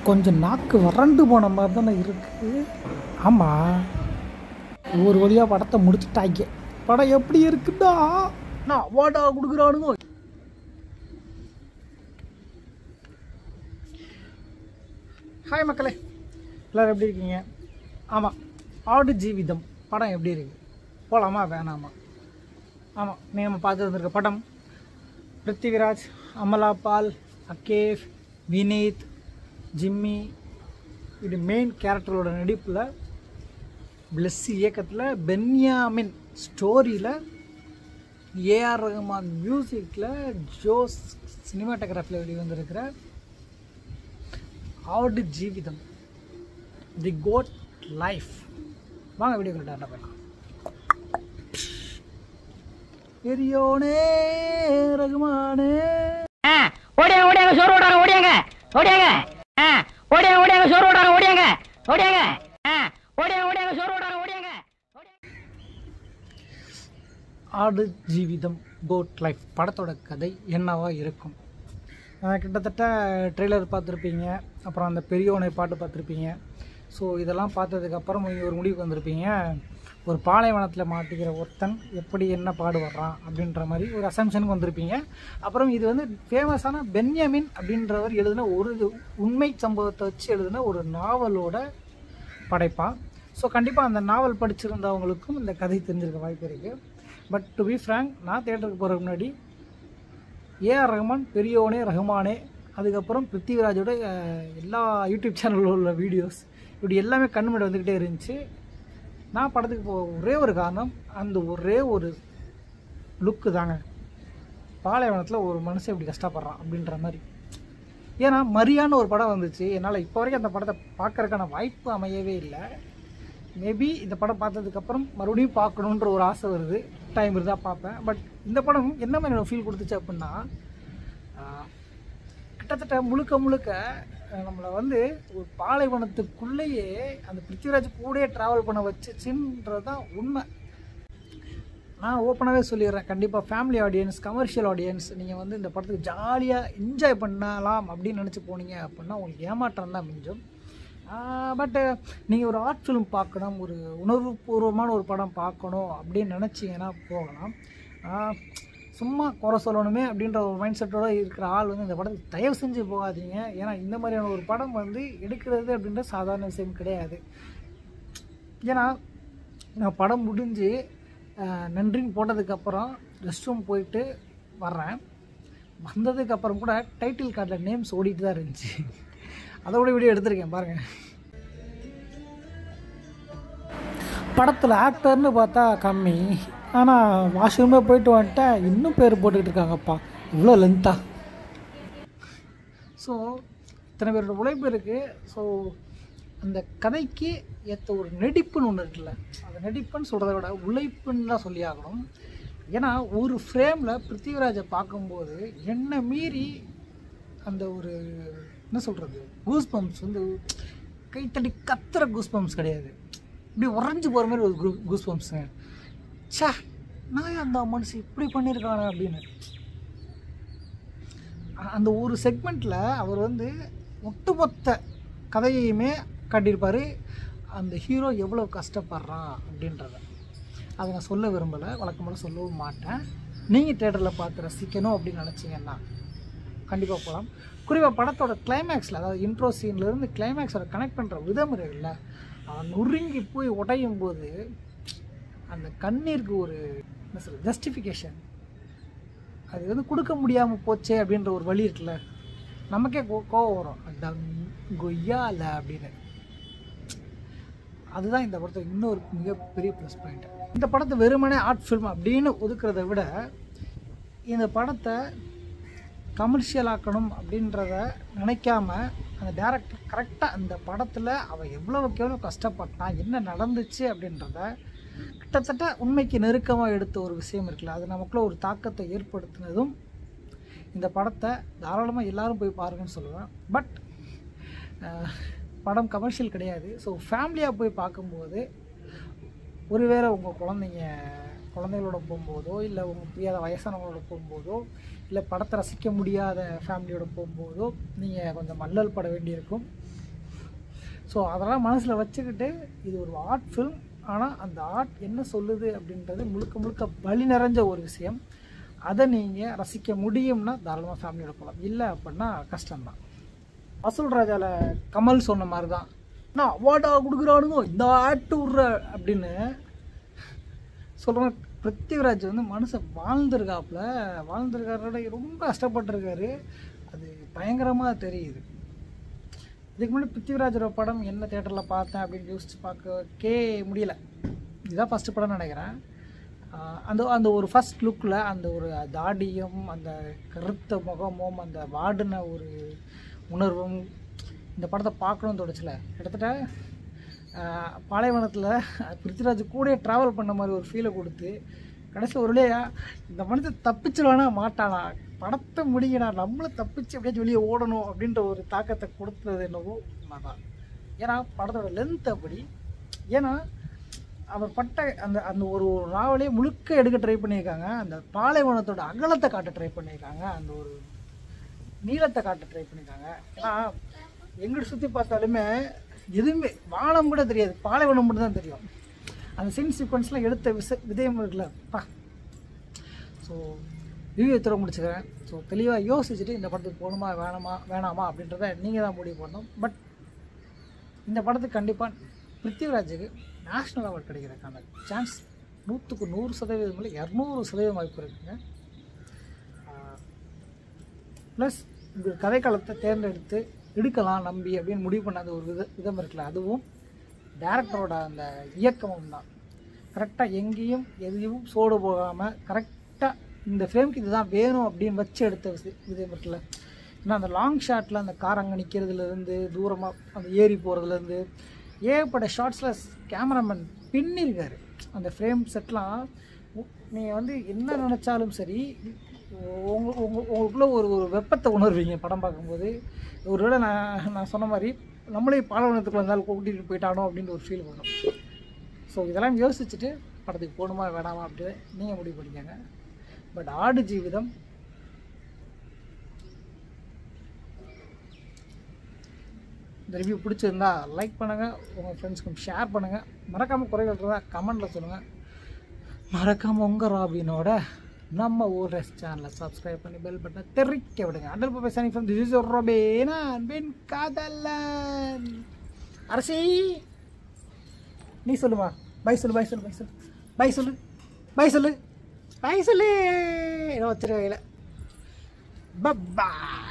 கொஞ்சம் நாக்கு வறண்டு போன மாதிரி தானே இருக்குது ஆமாம் ஒரு வழியாக படத்தை முடிச்சுட்டாங்க படம் எப்படி இருக்குதா நான் அவார்டா கொடுக்குறானுங்க ஹாய் மக்களே எல்லோரும் எப்படி இருக்கீங்க ஆமாம் ஆடு ஜீவிதம் படம் எப்படி இருக்கு போகலாமா வேணாமா ஆமாம் நம்ம பார்த்து வந்திருக்க படம் பிருத்திவிராஜ் அமலா பால் அகேஷ் வினீத் ஜிம்மி இது மெயின் கேரக்டரோட நடிப்பில் பிளஸ் இயக்கத்தில் பென்யாமின் ஸ்டோரியில் ஏஆர் ரஹ்மான் மியூசிக்கில் ஜோஸ் சினிமாட்டோகிராஃபியில் வெளிவந்திருக்கிற Aadu Jeevitham the goat life வாங்க வீடியோ டேட்டா போயிடலாம் பெரியோனே ரகுமானே ஆ, ஓடியாங்க ஓடியாங்க சோறு ஓடாங்க ஓடியாங்க ஓடியாங்க ஆ, ஓடியாங்க ஓடியாங்க சோறு ஓடாங்க ஓடியாங்க ஓடியாங்க ஆ, ஓடியாங்க ஓடியாங்க சோறு ஓடாங்க ஓடியாங்க ஓடியாங்க. ஆடு ஜீவிதம் கோட் லைஃப் படத்தோட கதை என்னவா இருக்கும் அஹ் கிட்டத்தட்ட ட்ரெய்லர் பார்த்துருப்பீங்க அப்புறம் அந்த பெரியவனை பாட்டு பார்த்துருப்பீங்க ஸோ இதெல்லாம் பார்த்ததுக்கப்புறம் ஒரு முடிவுக்கு வந்திருப்பீங்க ஒரு பாலைவனத்தில் மாட்டிக்கிற ஒருத்தன் எப்படி என்ன பாடு வர்றான் அப்படின்ற மாதிரி ஒரு அசம்ஷனுக்கு வந்திருப்பீங்க அப்புறம் இது வந்து ஃபேமஸான பென்யமின் அப்படின்றவர் எழுதின ஒரு உண்மை சம்பவத்தை வச்சு எழுதின ஒரு நாவலோட படைப்பா ஸோ கண்டிப்பாக அந்த நாவல் படிச்சிருந்தவங்களுக்கும் இந்த கதை தெரிஞ்சிருக்க வாய்ப்பு இருக்குது பட் டு பி ஃப்ரேங்க் நான் தேட்டருக்கு போகிறதுக்கு முன்னாடி ஏஆர் ரஹ்மான் பெரியவனே ரஹ்மானே அதுக்கப்புறம் பிருத்திவிராஜோட அஹ், எல்லா யூடியூப் சேனலில் உள்ள வீடியோஸ் இப்படி எல்லாமே கண்ணு முன்னாடி வந்துக்கிட்டே இருந்துச்சு நான் படத்துக்கு போக ஒரே ஒரு காரணம் அந்த ஒரே ஒரு லுக்கு தாங்க பாலைவனத்தில் ஒரு மனுஷன் இப்படி கஷ்டப்படுறான் அப்படின்ற மாதிரி ஏன்னா மரியான்னு ஒரு படம் வந்துச்சு என்னால் இப்போ வரைக்கும் அந்த படத்தை பார்க்கறதுக்கான வாய்ப்பு அமையவே இல்லை மேபி இந்த படம் பார்த்ததுக்கப்புறம் மறுபடியும் பார்க்கணுன்ற ஒரு ஆசை வருது டைம் இருந்தால் பார்ப்பேன் பட் இந்த படம் என்ன மாதிரி ஃபீல் கொடுத்துச்சு அப்படின்னா ஆஹ், கிட்டத்தட்ட முழுக்க முழுக்க அஹ், நம்மளை வந்து ஒரு பாலைவனத்துக்குள்ளேயே அந்த பிருத்திவிராஜ் கூடயே ட்ராவல் பண்ண வச்சுச்சுன்றது தான் உண்மை நான் ஓப்பனாகவே சொல்லிடுறேன் கண்டிப்பாக ஃபேமிலி ஆடியன்ஸ் கமர்ஷியல் ஆடியன்ஸ் நீங்கள் வந்து இந்த படத்துக்கு ஜாலியாக என்ஜாய் பண்ணலாம் அப்படின்னு நினச்சி போனீங்க அப்படின்னா உங்களுக்கு ஏமாற்றம் தான் மிஞ்சும் பட்டு நீங்கள் ஒரு ஆர்ட் ஃபிலிம் பார்க்கணும் ஒரு உணர்வுபூர்வமான ஒரு படம் பார்க்கணும் அப்படின்னு நினச்சிங்கன்னா போகலாம் ஆஹ் சும்மா குறை சொல்லணுமே அப்படின்ற ஒரு மைண்ட் செட்டோட இருக்கிற ஆள் வந்து இந்த படத்துக்கு தயவு செஞ்சு போகாதீங்க ஏன்னா இந்த மாதிரியான ஒரு படம் வந்து எடுக்கிறது அப்படின்றது சாதாரண விஷயம் கிடையாது ஏன்னா நான் படம் முடிஞ்சு அஹ், நன்றின்னு போட்டதுக்கப்புறம் ரெஸ்ட் ரூம் போயிட்டு வர்றேன் வந்ததுக்கப்புறம் கூட டைட்டில் கார்டில் நேம்ஸ் ஓடிட்டு தான் இருந்துச்சு அதோட வீடியோ எடுத்திருக்கேன் பாருங்கள் படத்தில் ஆக்டர்னு பார்த்தா கம்மி ஆனால் வாஷ்ரூமே போயிட்டு வந்துட்டேன் இன்னும் பேர் போட்டுக்கிட்டு இருக்காங்கப்பா இவ்வளோ லென்த்தா ஸோ இத்தனை பேரோட உழைப்பு இருக்குது ஸோ அந்த கதைக்கு ஏற்ற ஒரு நடிப்புன்னு ஒன்று இருக்குல்ல அந்த நடிப்புன்னு சொல்கிறத விட உழைப்புன்னு தான் சொல்லி ஆகணும் ஏன்னா ஒரு ஃப்ரேமில் பிருத்திவிராஜை பார்க்கும்போது என்னை மீறி அந்த ஒரு என்ன சொல்கிறது கூஸ் பம்ப்ஸ் வந்து கைத்தடி கத்துற கூஸ் பம்ப்ஸ் கிடையாது இப்படி உறைஞ்சு போகிற மாதிரி ஒரு கூஸ் பம்ப்ஸுங்க ச்சே நான் அந்த மனுஷன் இப்படி பண்ணியிருக்கானே அப்படின்னு அ- அந்த ஒரு செக்மெண்ட்டில் அவர் வந்து ஒட்டுமொத்த கதையையுமே காட்டியிருப்பார் அந்த ஹீரோ எவ்வளோ கஷ்டப்படுறான் அப்படின்றத அதை நான் சொல்ல விரும்பலை வழக்கமாக சொல்லவும் மாட்டேன் நீங்கள் தேட்டரில் பார்த்து ரசிக்கணும் அப்படின்னு நினச்சிங்கன்னா கண்டிப்பாக போகலாம் குறிப்பாக படத்தோட கிளைமேக்ஸில் அதாவது இன்ட்ரோ சீன்லேருந்து கிளைமேக்ஸோட கனெக்ட் பண்ணுற விதம் இருக்குல்ல அவன் நொறுங்கி போய் உடையும் போது அந்த கண்ணீருக்கு ஒரு என்ன சொல்றது ஜஸ்டிஃபிகேஷன் அது வந்து கொடுக்க முடியாமல் போச்சே அப்படின்ற ஒரு வழி இருக்குல்ல நமக்கே கோ கோவம் வரும் அந்த கொய்யால அப்படின்னு அதுதான் இந்த படத்துக்கு இன்னொரு மிகப்பெரிய ப்ளஸ் பாயிண்ட் இந்த படத்தை வெறுமனே ஆர்ட் ஃபில்ம் அப்படின்னு ஒதுக்குறத விட இந்த படத்தை கமர்ஷியல் ஆக்கணும் அப்படின்றத நினைக்காம அந்த டேரக்டர் கரெக்டாக அந்த படத்தில் அவன் எவ்வளவுக்கு எவ்வளோ கஷ்டப்பட்டான் என்ன நடந்துச்சு அப்படின்றத கிட்டத்தட்ட உண்மைக்கு நெருக்கமாக எடுத்த ஒரு விஷயம் இருக்குல்ல அது நமக்குள்ள ஒரு தாக்கத்தை ஏற்படுத்தினதும் இந்த படத்தை தாராளமாக எல்லாரும் போய் பாருங்கன்னு சொல்லுவேன் பட் படம் கமர்ஷியல் கிடையாது ஸோ ஃபேமிலியாக போய் பார்க்கும்போது ஒருவேளை உங்கள் குழந்தைங்க குழந்தைகளோட போகும்போதோ இல்லை உங்கள் புரியாத வயசானவங்களோட போகும்போதோ இல்லை படத்தை ரசிக்க முடியாத ஃபேமிலியோட போகும்போதோ நீங்கள் கொஞ்சம் மல்லல் பட வேண்டியிருக்கும் ஸோ அதெல்லாம் மனசில் வச்சுக்கிட்டு இது ஒரு ஆர்ட் ஃபில்ம் ஆனால் அந்த ஆர்ட் என்ன சொல்லுது அப்படின்றது முழுக்க முழுக்க வழி நிறைஞ்ச ஒரு விஷயம் அதை நீங்கள் ரசிக்க முடியும்னா தாராளமாக ஃபேமிலியோட போகலாம் இல்லை அப்படின்னா கஷ்டம்தான் வசூல் ராஜாவில் கமல் சொன்ன மாதிரி தான் நான் அவார்டா கொடுக்குறானுங்க இந்த ஆட்டு விட்ற அப்படின்னு சொல்கிறேன் பிருத்திவிராஜ் வந்து மனுஷன் வாழ்ந்திருக்காப்புல வாழ்ந்திருக்காரோட ரொம்ப கஷ்டப்பட்டிருக்காரு அது பயங்கரமாக தெரியுது இதுக்கு முன்னாடி பிருத்திவிராஜோட படம் என்ன தேட்டரில் பார்த்தேன் அப்படின்னு யோசிச்சு பார்க்கவே முடியல இதுதான் ஃபஸ்ட்டு படம் நினைக்கிறேன் ஆஹ் அந்த அந்த ஒரு ஃபஸ்ட் லுக்கில் அந்த ஒரு தாடியும் அந்த கருத்த முகமும் அந்த வாடின ஒரு உணர்வும் இந்த படத்தை பார்க்கணும்னு தோணுச்சுல கிட்டத்தட்ட ஆஹ் பாலைவனத்தில் பிருத்திவிராஜ் கூட ட்ராவல் பண்ண மாதிரி ஒரு ஃபீலை கொடுத்து கடைசியில் ஒரு வழியா இந்த மனுஷன் தப்பிச்சிருவானா மாட்டானா படத்தை முடிங்கடா நம்மளும் தப்பிச்சு எப்படியாச்சும் வெளியே ஓடணும் அப்படின்ற ஒரு தாக்கத்தை கொடுத்தது என்னவோ உண்மைதான் ஏன்னா படத்தோட லென்த் அப்படி ஏன்னா அவர் பட்ட அந்த அந்த ஒரு ஒரு நாவலே முழுக்க எடுக்க ட்ரை பண்ணியிருக்காங்க அந்த பாலைவனத்தோட அகலத்தை காட்ட ட்ரை பண்ணியிருக்காங்க அந்த ஒரு நீளத்தை காட்ட ட்ரை பண்ணியிருக்காங்க ஏன்னா எங்கிட்ட சுற்றி பார்த்தாலுமே எதுவுமே வானம் கூட தெரியாது பாலைவனம் மட்டும் தான் தெரியும் அந்த சீன் சீக்வன்ஸ்லாம் எடுத்த விச விதயம் இருக்குல்ல பா ஸோ ரிவ்யூ தர முடிச்சுக்கிறேன் ஸோ தெளிவாக யோசிச்சுட்டு இந்த படத்துக்கு போகணுமா வேணாமா வேணாமா அப்படின்றத நீங்கள் தான் முடிவு பண்ணணும் பட் இந்த படத்துக்கு கண்டிப்பாக பிருத்திவிராஜுக்கு நேஷ்னல் அவார்ட் கிடைக்கிறதுக்கான சான்ஸ் நூற்றுக்கு நூறு சதவீதம் இல்லை இரநூறு சதவீதம் வாய்ப்பு இருக்குங்க ப்ளஸ் இந்த கதைக்களத்தை தேர்ந்தெடுத்து எடுக்கலாம் நம்பி அப்படின்னு முடிவு பண்ண அந்த ஒரு வித விதம் இருக்குல்ல அதுவும் டேரக்டரோட அந்த இயக்கமும் தான் கரெக்டாக எங்கேயும் எதையும் சோடு போகாமல் கரெக்டாக இந்த ஃப்ரேம்க்கு இதுதான் வேணும் அப்படின்னு வச்சு எடுத்த விசி- விதம் இருக்குல்ல ஏன்னா அந்த லாங் ஷாட்டில் அந்த கார் அங்கே நிற்கிறதுலேருந்து தூரமாக அந்த ஏறி போகிறதுலேருந்து ஏகப்பட்ட ஷார்ட்ஸில் கேமராமேன் பின்னிருக்காரு அந்த ஃப்ரேம் செட்லாம் நீங்கள் வந்து என்ன நினச்சாலும் சரி உங்க உங்க உங்களுக்குள்ள ஒரு ஒரு வெப்பத்தை உணர்வீங்க படம் பார்க்கும்போது ஒருவேளை நான் நான் சொன்ன மாதிரி நம்மளே பாலைவனத்துக்குள்ள இருந்தாலும் கூட்டிகிட்டு போயிட்டானோ அப்படின்ற ஒரு ஃபீல் வரும் ஸோ இதெல்லாம் யோசிச்சுட்டு படத்துக்கு போகணுமா வேணாமா அப்படின்னு நீங்கள் முடிவு பண்ணிக்கோங்க பட் ஆடு ஜீவிதம் இந்த ரிவ்யூ பிடிச்சிருந்தா லைக் பண்ணுங்கள் உங்கள் ஃப்ரெண்ட்ஸ்க்கும் ஷேர் பண்ணுங்கள் மறக்காமல் குறைகள் இருந்தால் கமெண்ட்டில் சொல்லுங்கள் மறக்காமல் உங்கள் ராபினோட நம்ம ஊர் ரெஸ்ட் சேனலை சப்ஸ்கிரைப் பண்ணி பெல் பட்டனை தெரிக்க விடுங்க அண்டல் பாப்பா சனி ஃப்ரம் திஸ் இஸ் ரொபேனா அன்பின் காதலன் அரசி நீ சொல்லுமா பை சொல்லு பை சொல்லு பை சொல்லு பை சொல்லு பை சொல்லு பை சொல்லு ஏதோ வச்சிருக்கையில் பப்பா